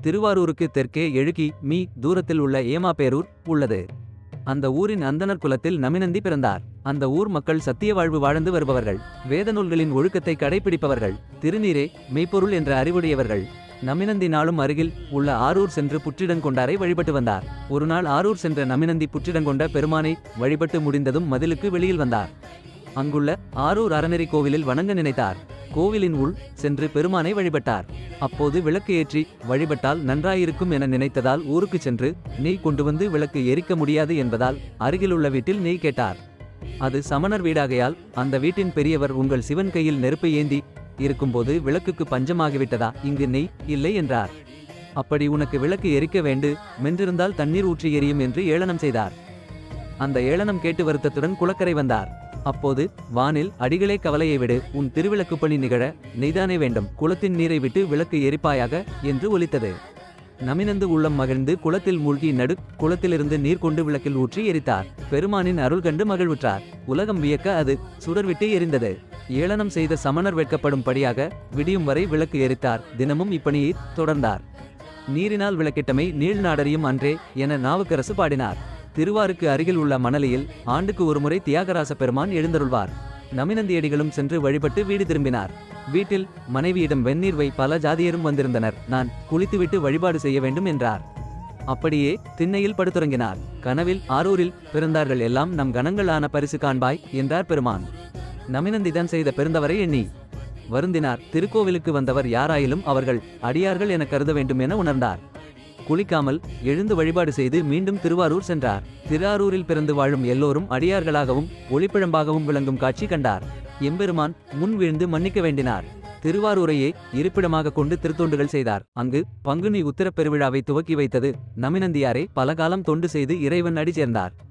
திருவாரூருக்கு தெற்கே எழுகி மீ தூரத்தில் உள்ள ஏமாப்பேரூர் உள்ளது அந்த ஊரின் அந்தணர் குலத்தில் நமினந்தி பிறந்தார் அந்த ஊர் மக்கள் சத்திய வாழ்வு வாழ்ந்து வருபவர்கள் வேத நூல்களின் ஒழுக்கத்தை கடைபிடிப்பவர்கள் திருநீரே மெய்ப்பொருள் என்ற அறிவுடையவர்கள் நமினந்தி நாளும் அருகில் உள்ள ஆரூர் சென்று புற்றிடங்கொண்டாரை வழிபட்டு வந்தார் ஒருநாள் ஆரூர் சென்ற நமினந்தி புற்றிடங்கொண்ட பெருமானை வழிபட்டு முடிந்ததும் மதிலுக்கு வெளியில் வந்தார் அங்குள்ள ஆரூர் அறநெறி கோவிலில் வணங்க நினைத்தார் கோவிலின் உள் சென்று பெருமானை வழிபட்டார் அப்போது விளக்கு ஏற்றி வழிபட்டால் நன்றாயிருக்கும் என நினைத்ததால் ஊருக்கு சென்று நெய் கொண்டு வந்து விளக்கு எரிக்க முடியாது என்பதால் அருகிலுள்ள வீட்டில் நெய் கேட்டார் அது சமணர் வீடாகையால் அந்த வீட்டின் பெரியவர் உங்கள் சிவன் கையில் நெருப்பை ஏந்தி இருக்கும்போது விளக்குக்கு பஞ்சமாகிவிட்டதா இங்கு நெய் இல்லை என்றார் அப்படி உனக்கு விளக்கு எரிக்க வேண்டு மென்றிருந்தால் தண்ணீர் ஊற்றி எரியும் என்று ஏளனம் செய்தார் அந்த ஏளனம் கேட்டு வருத்தத்துடன் குளக்கரை வந்தார் அப்போது வானில் அடிகளே கவலையை விடு உன் திருவிளக்கு பணி நிகழ நெய்தானே வேண்டும் குளத்தின் நீரை விட்டு விளக்கு எரிப்பாயாக என்று ஒலித்தது நமினந்து உள்ளம் மகிழ்ந்து குளத்தில் மூழ்கி நடு குளத்திலிருந்து நீர் கொண்டு விளக்கில் ஊற்றி எரித்தார் பெருமானின் அருள் கண்டு மகிழ்வுற்றார் உலகம் வியக்க அது சுடர்விட்டு எரிந்தது ஏளனம் செய்த சமணர் வெட்கப்படும்படியாக விடியும் வரை விளக்கு எரித்தார் தினமும் இப்பணியை தொடர்ந்தார் நீரினால் விளக்கிட்டமை நீழ்நாடறியும் அன்றே என நாவுக்கரசு பாடினார் திருவாருக்கு அருகில் உள்ள மணலியில் ஆண்டுக்கு ஒருமுறை தியாகராச பெருமான் எழுந்தருள்வார் நமினந்தியடிகளும் சென்று வழிபட்டு வீடு திரும்பினார் வீட்டில் மனைவியிடம் வெந்நீர் வை பல ஜாதியரும் வந்திருந்தனர் நான் குளித்துவிட்டு வழிபாடு செய்ய வேண்டும் என்றார் அப்படியே திண்ணையில் படுத்துறங்கினார் கனவில் ஆரூரில் பிறந்தார்கள் எல்லாம் நம் கணங்களான பரிசு காண்பாய் என்றார் பெருமான் நமினந்திதான் செய்த பெருந்தவரை எண்ணி வருந்தினார் திருக்கோவிலுக்கு வந்தவர் யாராயிலும் அவர்கள் அடியார்கள் என கருத வேண்டும் என உணர்ந்தார் குளிக்காமல் எழுந்து வழிபாடு செய்து மீண்டும் திருவாரூர் சென்றார் திருவாரூரில் பிறந்து வாழும் எல்லோரும் அடியார்களாகவும் ஒளிப்பிழம்பாகவும் விளங்கும் காட்சி கண்டார் எம்பெருமான் முன் வீழ்ந்து மன்னிக்க வேண்டினார் திருவாரூரையே இருப்பிடமாக கொண்டு திருத்தொண்டுகள் செய்தார் அங்கு பங்குனி உத்திரப் பெருவிழாவை துவக்கி வைத்தது நமினந்தியாரே பல காலம் தொண்டு செய்து இறைவன் அடி சேர்ந்தார்